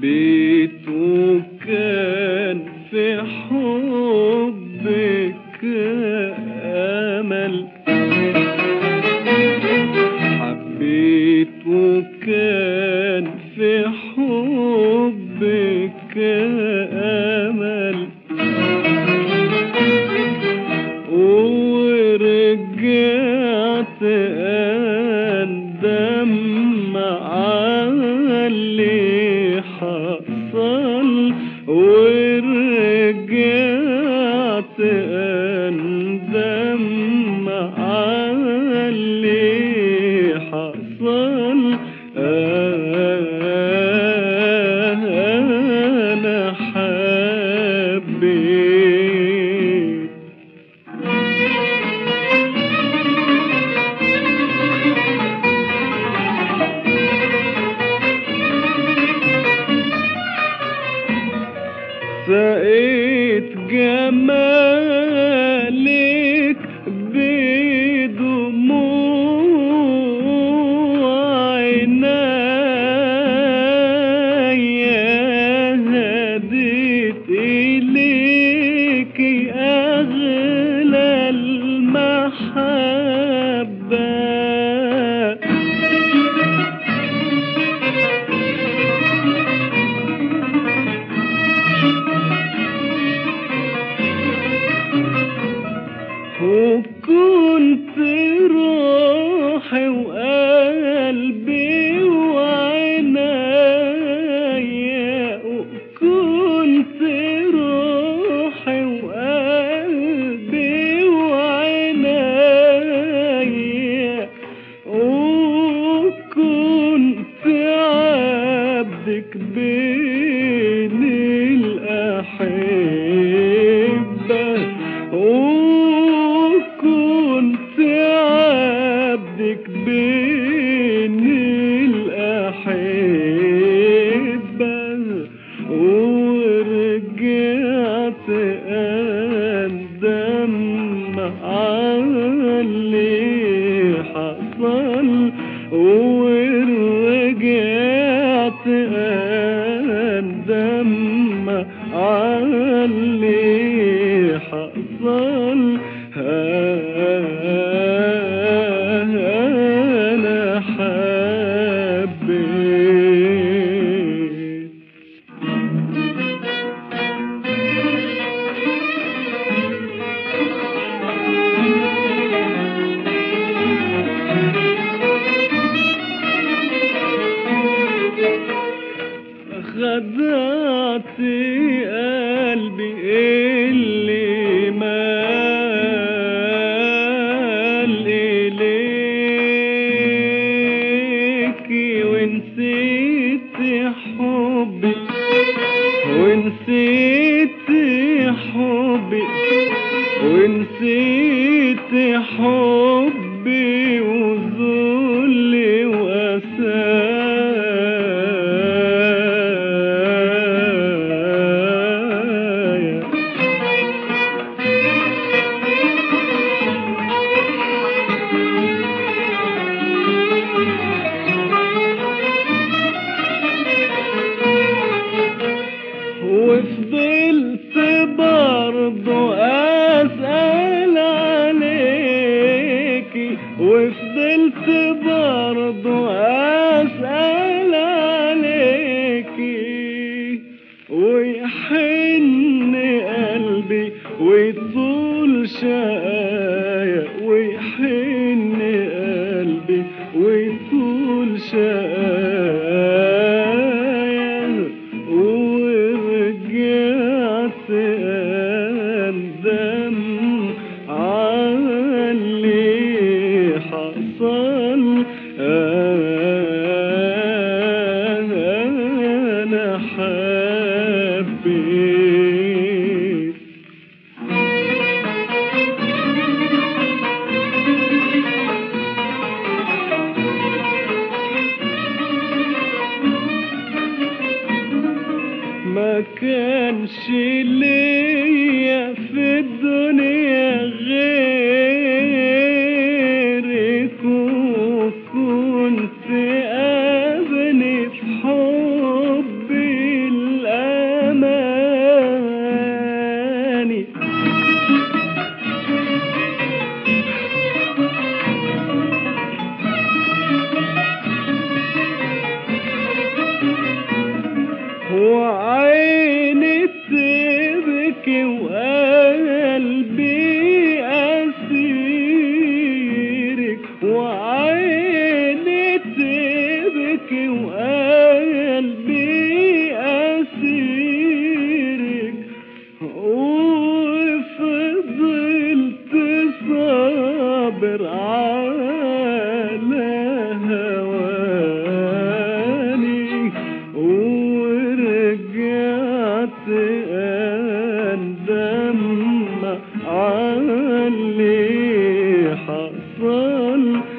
حبيت وكان في حبك أمل حبيت وكان في حبك أمل ورجعت أندم على اللي حصل ورجعت أندم على اللي حصل أنا حبيت سقيت جمالك بدموع عينيا هديت إليك أغلى المحبة وكنت روحي وقلبي وعنايا وكنت روحي وقلبي وعنايا وكنت عبدك بين الأحبة وكنت عبدك بين الأحبة ورجعت أندم على اللي حصل ورجعت أندم على اللي حصل أنا حبيت خدعت قلبي اللي مال إليك ونسيت حبي ونسيت حبي ونسيت حبي وذلي وأسايا وفضلت برضو أسأل عليكي وفضلت برضو أسأل عليكي ويحن قلبي ويطول شقايا ويحن قلبي ويطول شقايا ورجعت أندم على اللي حصل أنا حبيت ما كانش ليا في الدنيا غيرك وكنت أبني في حبي وعيني تبكي وقلبي أسيرك وعيني تبكي وقلبي أسيرك وفضلت صابر على هواني ورجعت أندم علي حصل